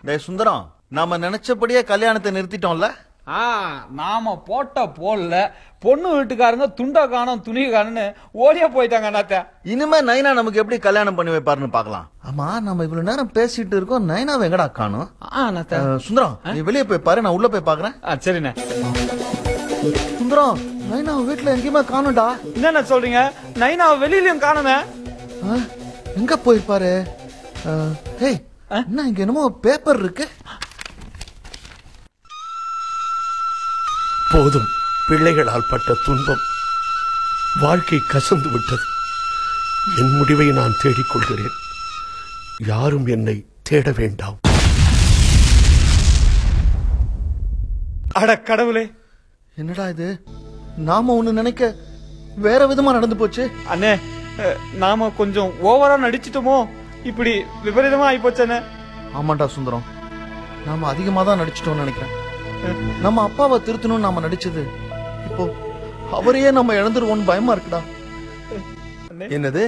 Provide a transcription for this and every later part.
டேய் சுந்தரம் நாம நினைச்சபடியே கல்யாணத்தை நிறுத்திட்டோம்ல ஆ நாம போட்ட போல்ல பொண்ணு வீட்டுக்காரங்க துண்டா காணும் துணி காணும்னு ஓடியே போயிட்டாங்க அண்ணாத்த இனிமே நைனா நமக்கு எப்படி கல்யாணம் பண்ணி வைப்பாருன்னு பார்க்கலாம் ஆமா நம்ம இவ்வளவு நேரம் பேசிட்டு இருக்கோம் நைனா எங்கடா காணும் ஆ அண்ணாத்த சுந்தரம் நீ வெளியே போய் பாரு நான் உள்ள போய் பாக்குறேன் ஆ சரிண்ணே சுந்தரம் நைனா வீட்டுல எங்கேயுமே காணும்டா என்னண்ணே சொல்றீங்க நைனா வெளியிலயும் காணுமே ஆ, எங்க போயிருப்பாரு ஆ, ஏய் என்ன இங்க என்னமோ பேப்பர் இருக்கு போதும் பிள்ளைகளால் பட்ட துன்பம் வாழ்க்கை கசந்து விட்டது என் முடிவை நான் தேடிக்கொள்கிறேன் யாரும் என்னை தேட வேண்டாம் அட கடவுளே என்னடா இது நாம ஒண்ணு நினைக்க வேற விதமா நடந்து போச்சு அண்ணே அஹ், நாம கொஞ்சம் ஓவரா நடிச்சிட்டோமோ இப்படி விபரீதமா ஆயிப்போச்சண்ணே ஆமாண்டா சுந்தரம் நாம அதிகமா தான் நடிச்சிட்டோம்னு நினைக்கிறேன் நம்ம அப்பாவை திருத்தணும்னு நாம நடிச்சது இப்போ அவரையே நம்ம இழந்துருவோம்னு பயமா இருக்குடா என்னது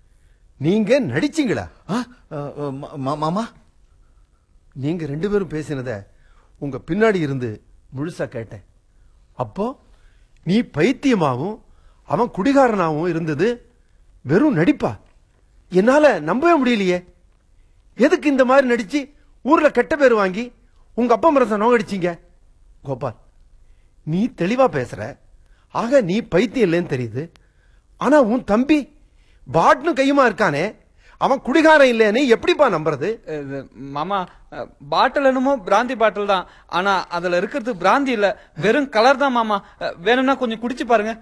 நீங்க நடிச்சீங்களா ஆ, ஆ, மா- மா- மாமா நீங்க ரெண்டு பேரும் பேசினத உங்க பின்னாடி இருந்து முழுசா கேட்டேன் அப்போ நீ பைத்தியமாவும் அவன் குடிகாரனாவும் இருந்தது வெறும் நடிப்பா என்னால நம்பவே முடியலையே எதுக்கு இந்த மாதிரி நடிச்சு ஊர்ல கெட்ட பேர் வாங்கி உங்க அப்பா மரச நோகடிச்சீங்க கோபால் நீ தெளிவா பேசுற ஆக நீ பைத்தியம் இல்லைன்னு தெரியுது ஆனா உன் தம்பி பாட்னு கையுமா இருக்கானே அவன் குடிகாரன் இல்லைன்னு எப்படிப்பா நம்புறது இது, மாமா அஹ், பாட்டில் என்னமோ பிராந்தி பாட்டில் தான் ஆனா அதுல இருக்கிறது பிராந்தி இல்ல வெறும் கலர் தான் மாமா அஹ், வேணும்னா கொஞ்சம் குடிச்சு பாருங்க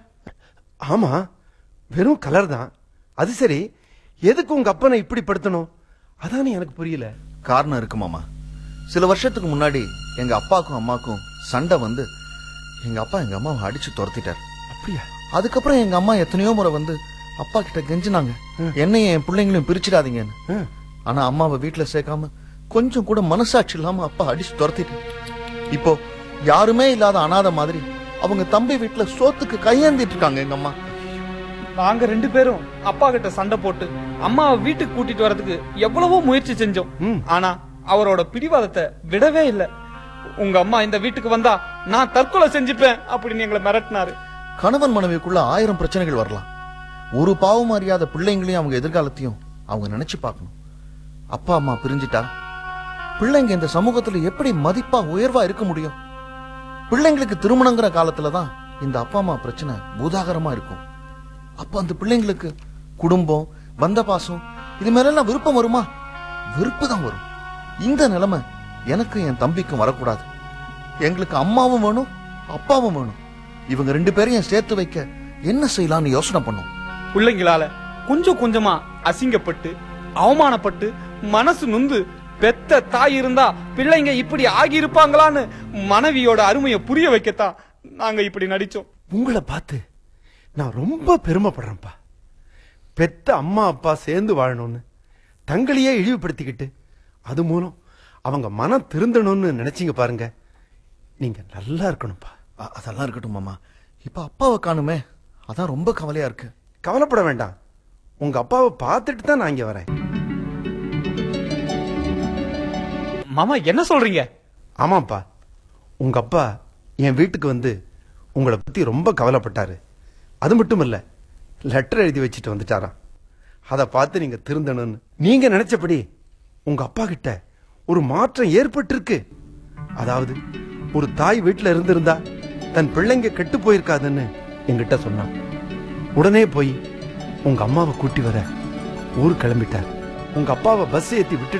ஆமா வெறும் கலர் தான் அது சரி எதுக்கு உங்க அப்பனை இப்படி படுத்தணும் அதானே எனக்கு புரியல காரணம் இருக்கு மாமா சில வருஷத்துக்கு முன்னாடி எங்க அப்பாக்கும் அம்மாக்கும் சண்டை வந்து எங்க அப்பா எங்க அம்மாவை அடிச்சு துரத்திட்டார் அப்படியா அதுக்கப்புறம் எங்க அம்மா எத்தனையோ முறை வந்து அப்பா கிட்ட கெஞ்சினாங்க என்னையும் என் பிள்ளைங்களையும் பிரிச்சிடாதீங்கன்னு ம். ஆனா அம்மாவை வீட்டுல சேர்க்காம கொஞ்சம் கூட மனசாட்சி இல்லாம அப்பா அடிச்சு துரத்திட்டு இப்போ யாருமே இல்லாத அனாதை மாதிரி அவங்க தம்பி வீட்டுல சோத்துக்கு கையேந்திட்டு இருக்காங்க எங்க அம்மா நாங்க ரெண்டு பேரும் அப்பா கிட்ட சண்டை போட்டு அம்மாவை வீட்டுக்கு கூட்டிட்டு வரதுக்கு எவ்வளவோ முயற்சி செஞ்சோம் ம். ஆனா அவரோட பிடிவாதத்தை விடவே இல்ல உங்க அம்மா இந்த வீட்டுக்கு வந்தா நான் தற்கொலை செஞ்சுப்பேன் அப்படின்னு எங்களை மிரட்டினாரு கணவன் மனைவிக்குள்ள ஆயிரம் பிரச்சனைகள் வரலாம் ஒரு பாவம் அறியாத பிள்ளைங்களையும் அவங்க எதிர்காலத்தையும் அவங்க நினைச்சு பார்க்கணும் அப்பா அம்மா பிரிஞ்சிட்டா பிள்ளைங்க இந்த சமூகத்துல எப்படி மதிப்பா உயர்வா இருக்க முடியும் பிள்ளைங்களுக்கு திருமணங்கிற காலத்துல தான் இந்த அப்பா அம்மா பிரச்சனை பூதாகரமா இருக்கும் அப்ப அந்த பிள்ளைங்களுக்கு குடும்பம் பந்த பாசம் இது மேலெல்லாம் விருப்பம் வருமா வெறுப்பு தான் வரும் இந்த நிலைமை எனக்கும் என் தம்பிக்கும் வரக்கூடாது எங்களுக்கு அம்மாவும் வேணும் அப்பாவும் வேணும் இவங்க ரெண்டு பேரையும் சேர்த்து வைக்க என்ன செய்யலாம்னு யோசனை பண்ணோம் பிள்ளைங்களால கொஞ்சம் கொஞ்சமா அசிங்கப்பட்டு அவமானப்பட்டு மனசு நொந்து பெத்த தாய் இருந்தா பிள்ளைங்க இப்படி ஆகி இருப்பாங்களான்னு மனைவியோட அருமையை புரிய வைக்கத்தான் நாங்க இப்படி நடிச்சோம் உங்களை பார்த்து நான் ரொம்ப பெருமைப்படுறேன்ப்பா பெத்த அம்மா அப்பா சேர்ந்து வாழணும்னு தங்களையே இழிவுபடுத்திக்கிட்டு அது மூலம் அவங்க மனம் திருந்தணும்னு நினைச்சீங்க பாருங்க நீங்க நல்லா இருக்கணும்ப்பா அ- அதெல்லாம் இருக்கட்டும் மாமா இப்ப அப்பாவை காணுமே அதான் ரொம்ப கவலையா இருக்கு கவலைப்பட வேண்டாம் உங்க அப்பாவை பார்த்துட்டு தான் நான் இங்க வரேன் மாமா என்ன சொல்றீங்க ஆமாப்பா உங்க அப்பா என் வீட்டுக்கு வந்து உங்களை பத்தி ரொம்ப கவலைப்பட்டாரு அது மட்டும் இல்ல லெட்டர் எழுதி வச்சுட்டு வந்துட்டாராம் அதை பார்த்து நீங்க திருந்தணும்னு நீங்க நினைச்சபடி உங்க அப்பா கிட்ட ஒரு மாற்றம் ஏற்பட்டிருக்கு அதாவது ஒரு தாய் வீட்டுல இருந்திருந்தா தன் பிள்ளைங்க கெட்டு போயிருக்காதுன்னு என்கிட்ட சொன்னான் உடனே போய் உங்க அம்மாவை கூட்டி வர ஊர் கிளம்பிட்டார் உங்க அப்பாவை பஸ் ஏத்தி விட்டுட்டு